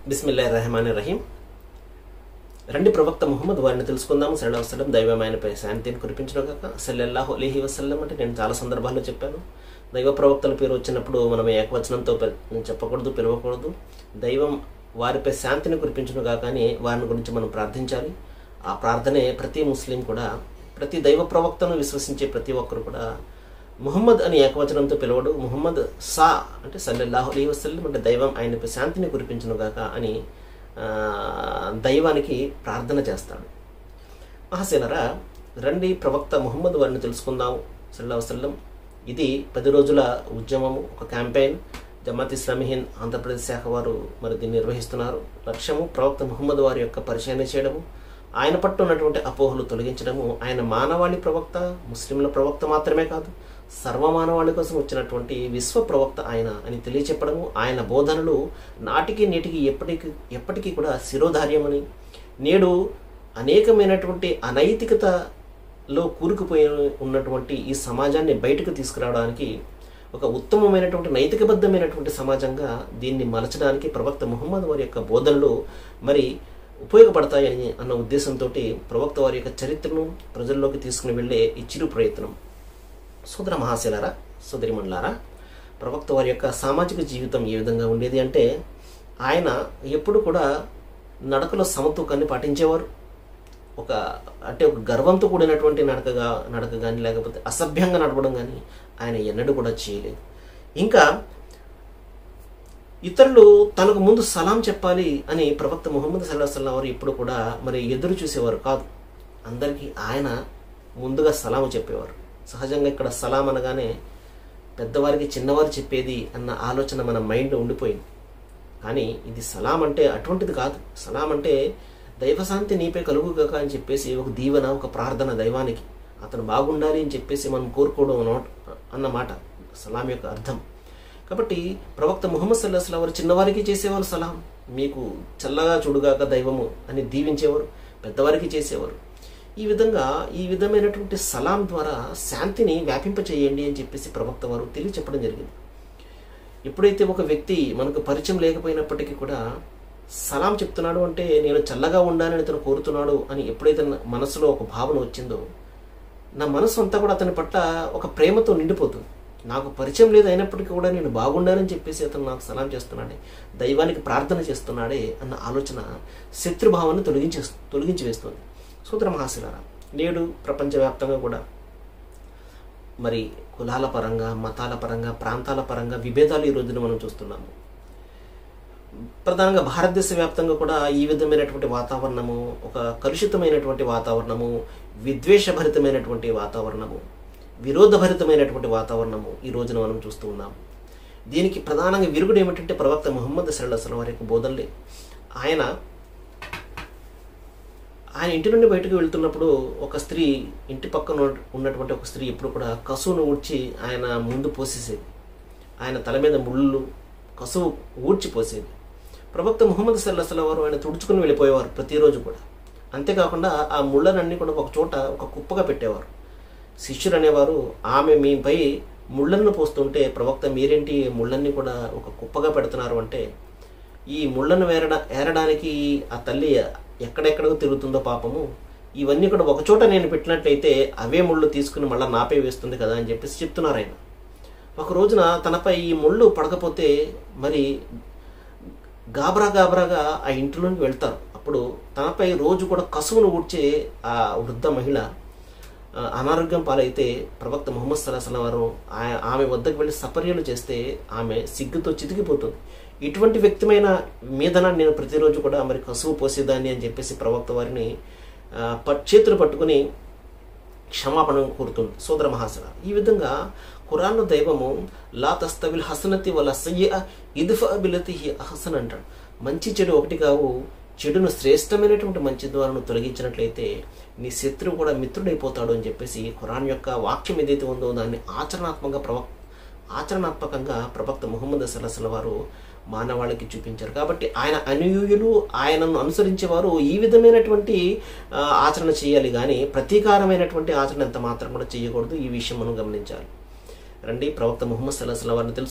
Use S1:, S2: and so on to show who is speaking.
S1: బిస్మిల్లా రెహమాన్ రహీం రండి ప్రవక్త ముహమ్మద్ వారిని తెలుసుకుందాము సరళ వసలం దైవమైనపై శాంతిని కురిపించడం కాక సల్లల్లాహు అలీహి వసల్లం అంటే నేను చాలా సందర్భాల్లో చెప్పాను దైవ ప్రవక్తల పేరు వచ్చినప్పుడు మనం ఏకవచనంతో పిల- చెప్పకూడదు పిలవకూడదు దైవం వారిపై శాంతిని కురిపించడం కాక అని వారిని గురించి మనం ప్రార్థించాలి ఆ ప్రార్థనే ప్రతి ముస్లిం కూడా ప్రతి దైవ ప్రవక్తను విశ్వసించే ప్రతి ఒక్కరు కూడా ముహమ్మద్ అని ఏకవచనంతో పిలవడు ముహమ్మద్ సా అంటే సల్లల్లాహు అలీ వసల్లం అంటే దైవం ఆయనపై శాంతిని కురిపించను గాక అని ఆ, దైవానికి ప్రార్థన చేస్తాడు మహాశీలరా రండి ప్రవక్త ముహమ్మద్ వారిని తెలుసుకుందాం సల్లా వసల్లం ఇది పది రోజుల ఉద్యమము ఒక క్యాంపెయిన్ జమాత్ ఇస్లామీ హింద్ ఆంధ్రప్రదేశ్ శాఖ వారు మరి దీన్ని నిర్వహిస్తున్నారు లక్ష్యము ప్రవక్త ముహమ్మద్ వారి యొక్క పరిశీలన చేయడము ఆయన పట్టు ఉన్నటువంటి అపోహలు తొలగించడము ఆయన మానవాళి ప్రవక్త ముస్లింల ప్రవక్త మాత్రమే కాదు సర్వమానవాళి కోసం వచ్చినటువంటి విశ్వ ప్రవక్త ఆయన అని తెలియచెప్పడము ఆయన బోధనలు నాటికి నేటికి ఎప్పటికి ఎప్పటికీ కూడా శిరోధార్యమని నేడు అనేకమైనటువంటి అనైతికతలో కూరుకుపోయి ఉన్నటువంటి ఈ సమాజాన్ని బయటకు తీసుకురావడానికి ఒక ఉత్తమమైనటువంటి నైతికబద్ధమైనటువంటి సమాజంగా దీన్ని మలచడానికి ప్రవక్త ముహమ్మద్ వారి యొక్క బోధనలు మరి ఉపయోగపడతాయని అన్న ఉద్దేశంతో ప్రవక్త వారి యొక్క చరిత్రను ప్రజల్లోకి తీసుకుని వెళ్ళే ఈ చిరు ప్రయత్నం సోదర మహాశిలారా సోదరిమణులారా ప్రవక్త వారి యొక్క సామాజిక జీవితం ఏ విధంగా ఉండేది అంటే ఆయన ఎప్పుడు కూడా నడకలో సమతూకాన్ని పాటించేవారు ఒక అంటే ఒక గర్వంతో కూడినటువంటి నడకగా నడక కానీ లేకపోతే అసభ్యంగా నడవడం కానీ ఆయన ఎన్నడూ కూడా చేయలేదు ఇంకా ఇతరులు తనకు ముందు సలాం చెప్పాలి అని ప్రవక్త ముహమ్మద్ సల్లాహల్లా వారు ఎప్పుడు కూడా మరి ఎదురు చూసేవారు కాదు అందరికీ ఆయన ముందుగా సలాము చెప్పేవారు సహజంగా ఇక్కడ సలాం అనగానే పెద్దవారికి చిన్నవారు చెప్పేది అన్న ఆలోచన మన మైండ్ ఉండిపోయింది కానీ ఇది సలాం అంటే అటువంటిది కాదు సలాం అంటే దైవశాంతి నీపై కలుగుగాక అని చెప్పేసి ఒక దీవెన ఒక ప్రార్థన దైవానికి అతను బాగుండాలి అని చెప్పేసి మనం కోరుకోవడం అన్నమాట అన్నమాట సలాం యొక్క అర్థం కాబట్టి ప్రవక్త ముహమ్మద్ సల్లాహ్ వారు చిన్నవారికి చేసేవారు సలాం మీకు చల్లగా చూడుగాక దైవము అని దీవించేవారు పెద్దవారికి చేసేవారు ఈ విధంగా ఈ విధమైనటువంటి సలాం ద్వారా శాంతిని వ్యాపింప చేయండి అని చెప్పేసి ప్రవక్త వారు తెలియచెప్పడం జరిగింది ఎప్పుడైతే ఒక వ్యక్తి మనకు పరిచయం లేకపోయినప్పటికీ కూడా సలాం చెప్తున్నాడు అంటే నేను చల్లగా ఉండాలని అతను కోరుతున్నాడు అని ఎప్పుడైతే నా మనసులో ఒక భావన వచ్చిందో నా మనసు అంతా కూడా అతని పట్ల ఒక ప్రేమతో నిండిపోతుంది నాకు పరిచయం లేదు అయినప్పటికీ కూడా నేను బాగుండాలని చెప్పేసి అతను నాకు సలాం చేస్తున్నాడే దైవానికి ప్రార్థన చేస్తున్నాడే అన్న ఆలోచన శత్రుభావాన్ని తొలగించే తొలగించి వేస్తుంది సూత్ర మహాశిలారా నేడు ప్రపంచవ్యాప్తంగా కూడా మరి కులాల పరంగా మతాల పరంగా ప్రాంతాల పరంగా విభేదాలు ఈ రోజున మనం చూస్తున్నాము ప్రధానంగా భారతదేశ వ్యాప్తంగా కూడా ఈ విధమైనటువంటి వాతావరణము ఒక కలుషితమైనటువంటి వాతావరణము విద్వేషభరితమైనటువంటి వాతావరణము విరోధభరితమైనటువంటి వాతావరణము ఈ రోజున మనం చూస్తూ ఉన్నాము దీనికి ప్రధానంగా విరుగుడు ఏమిటంటే ప్రవక్త ముహమ్మద్ సల్లాహం వారి యొక్క బోధనలే ఆయన ఆయన ఇంటి నుండి బయటకు వెళ్తున్నప్పుడు ఒక స్త్రీ ఇంటి పక్కన ఉన్న- ఉన్నటువంటి ఒక స్త్రీ ఎప్పుడు కూడా కసువును ఊడ్చి ఆయన ముందు పోసేసేది ఆయన తల మీద ముళ్ళు కసువు ఊడ్చి పోసేది ప్రవక్త ముహమ్మద్ సల్లాహం వారు ఆయన తుడుచుకుని వెళ్ళిపోయేవారు ప్రతిరోజు కూడా అంతేకాకుండా ఆ ముళ్ళనన్నీ కూడా ఒక చోట ఒక కుప్పగా పెట్టేవారు శిష్యులు అనేవారు ఆమె మీపై ముళ్ళನ್ನು పోస్తుంటే ప్రవక్త మీరేంటి ఈ ముళ్ళన్ని కూడా ఒక కుప్పగా పెడుతున్నారు అంటే ఈ ముళ్ళను వేరడ ఏరడానికి ఆ తల్లి ఎక్కడెక్కడికో తిరుగుతుందో పాపము ఇవన్నీ కూడా ఒక చోట నేను పెట్టినట్లయితే అవే ముళ్ళు తీసుకుని మళ్ళీ నాపై వేస్తుంది కదా అని చెప్పేసి చెప్తున్నారు ఆయన ఒక రోజున తనపై ఈ ముళ్ళు పడకపోతే మరి గాబరా గాబరాగా ఆ ఇంటిలోకి వెళ్తారు అప్పుడు తనపై రోజు కూడా కసువును ఊడ్చే ఆ వృద్ధ మహిళ ఆ, అనారోగ్యం పాలైతే ప్రవక్త ముహమ్మద్ సల్లాహం వారు ఆ- ఆమె వద్దకు వెళ్ళి సపర్యలు చేస్తే ఆమె సిగ్గుతో చితికిపోతుంది ఇటువంటి వ్యక్తిమైన మీదన నేను ప్రతిరోజు కూడా మరి కసువు పోసేదాన్ని అని చెప్పేసి ప్రవక్త వారిని ఆ, పట్- చేతులు పట్టుకుని క్షమాపణ కోరుతుంది సోదర మహాసన ఈ విధంగా ఖురాన్లో దైవము లా తస్తవిల్ హసనతి వల సయ్య ఇదుఫ బిలతి అహసన్ అంటాడు మంచి చెడు ఒకటి కావు చెడును శ్రేష్టమైనటువంటి మంచి ద్వారాను తొలగించినట్లయితే నీ శత్రువు కూడా మిత్రుడైపోతాడు అని చెప్పేసి ఖురాన్ యొక్క వాక్యం ఏదైతే ఉందో దాన్ని ఆచరణాత్మకంగా ప్రవక్ ఆచరణాత్మకంగా ప్రవక్త ముహమ్మద్ సల్లాహల వారు మానవాళికి చూపించారు కాబట్టి ఆయన అనుయూయులు ఆయనను అనుసరించేవారు ఈ విధమైనటువంటి ఆ, ఆచరణ చేయాలి కానీ ప్రతీకారమైనటువంటి ఆచరణ ఎంత మాత్రం కూడా చేయకూడదు ఈ విషయం మనం గమనించాలి రండి ప్రవక్త ముహమ్మద్ సల్లాహల వారిని తెలుసు